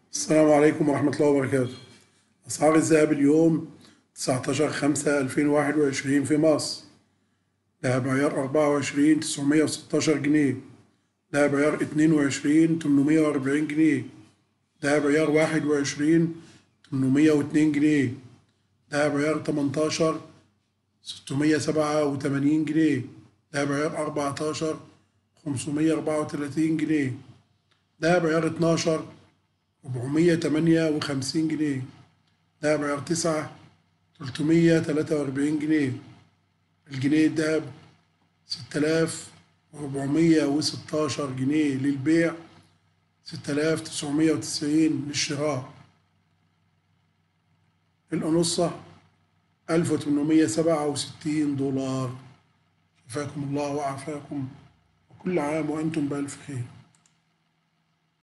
السلام عليكم ورحمة الله وبركاته أسعار الذهب اليوم 19 5 2021 في مصر ذهب عيار 24 916 جنيه ذهب عيار 22 840 جنيه ذهب عيار 21 802 جنيه ذهب عيار 18 687 جنيه ذهب عيار 14 534 جنيه ذهب عيار 12 458 جنيه دهب عيار تسعة 343 جنيه الجنيه الدهب 6416 جنيه للبيع 6990 للشراء الأنصة 1867 دولار شفاكم الله وعافاكم وكل عام وأنتم بألف خير